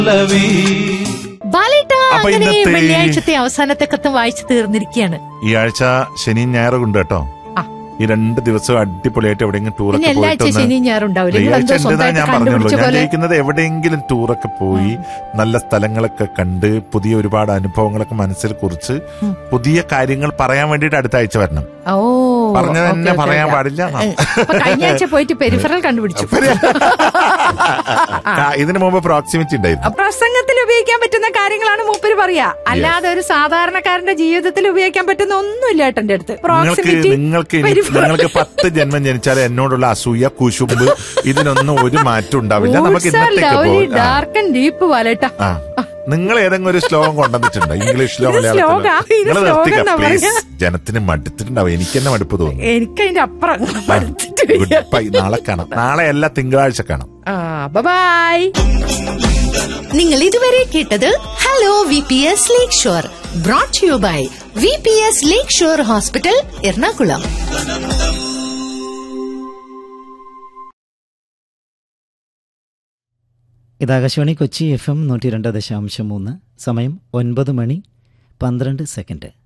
പല്ലവി ബാലേട്ട അപ്പൊ അങ്ങനെ ഇന്നത്തെ- വെള്ളിയാഴ്ചത്തെ അവസാനത്തെ കത്തും വായിച്ചു തീർന്നിരിക്കുകയാണ് ഈ ആഴ്ച ശനിയും ഞായറും ഉണ്ട് കേട്ടോ ആ. ഈ രണ്ട് ദിവസം അടിപൊളിയായിട്ട് എവിടെയെങ്കിലും പിന്നെ ടൂറൊക്കെ എല്ലാ പോയിട്ട് ആഴ്ച ശനി ഞായർ ഉണ്ടാവില്ല നിങ്ങൾ വെള്ളിയാഴ്ച എന്തോ ഉണ്ടെന്നാ സ്വന്തമായിട്ട് ഞാൻ പറഞ്ഞുള്ളൂ കണ്ടുപിടിച്ച ഞാൻ പോലെ ജയിക്കുന്നത് എവിടെയെങ്കിലും ടൂറൊക്കെ പോയി നല്ല സ്ഥലങ്ങളൊക്കെ കണ്ട് പുതിയ ഒരുപാട് അനുഭവങ്ങളൊക്കെ മനസ്സിൽ കുറിച്ച് പുതിയ കാര്യങ്ങൾ പറയാൻ വേണ്ടിയിട്ട് അടുത്ത ആഴ്ച വരണം ഓ പറഞ്ഞത് ഓക്കേ, തന്നെ ഓക്കേ, പറയാൻ ഓക്കേ. പാടില്ല എന്നാ. അപ്പൊ കഴിഞ്ഞ ആഴ്ച പോയിട്ട് പെരിഫറൽ കണ്ടുപിടിച്ചു ആ, ഇതിനു മുമ്പ് പ്രോക്സിമിറ്റി ഉണ്ടായിരുന്നു പ്രസംഗത്തിൽ ഉപയോഗിക്കാൻ പറ്റുന്ന കാര്യങ്ങളാണ് മൂപ്പര് പറയാ അല്ലാതെ ഒരു സാധാരണക്കാരന്റെ ജീവിതത്തിൽ ഉപയോഗിക്കാൻ പറ്റുന്ന ഒന്നുമില്ല ഏട്ടന്റെ അടുത്ത് നിങ്ങൾക്ക് പ്രോക്സിമിറ്റി നിങ്ങൾക്ക് ഇനി- peripheral. നിങ്ങൾക്ക് പത്ത് ജന്മം ജനിച്ചാൽ എന്നോടുള്ള അസൂയ കുശുമ്പ് ഇതിനൊന്നും ഒരു മാറ്റം ഉണ്ടാവില്ല നമുക്ക് Roots are ഇന്നത്തേക്ക് lovely, പോകാം ആ. dark and deep വാലേട്ടാ ആ നിങ്ങൾ ഏതെങ്കിലും ഒരു ശ്ലോകം കൊണ്ടുവന്നിട്ടുണ്ടോ ഇംഗ്ലീഷിലോ ഇത് മലയാളത്തിലോ ശ്ലോകാ? ഇത് നിങ്ങൾ ശ്ലോകം നിർത്തിക്ക എന്നാ പ്ലീസ് പറയാ? ജനത്തിന് മടുത്തിട്ടുണ്ടാവും എനിക്ക് തന്നെ മടുപ്പ് തോന്നുന്നു എനിക്കതിന്റെ അപ്പുറം പഠിച്ചിട്ട് വയ്യ. ഗുഡ് ബൈ നാളെ കാണാം നാളെ എല്ലാ തിങ്കളാഴ്ച കാണാം ആ ബൈ നിങ്ങൾ ഇതുവരെ കേട്ടത് hello V P S lake shore brought you by V P S lake shore hospital Ernakulam ഇത് ആകാശവാണി കൊച്ചി എഫ് എം നൂറ്റി രണ്ട് ദശാംശം മൂന്ന് സമയം ഒൻപത് മണി പന്ത്രണ്ട് സെക്കൻഡ്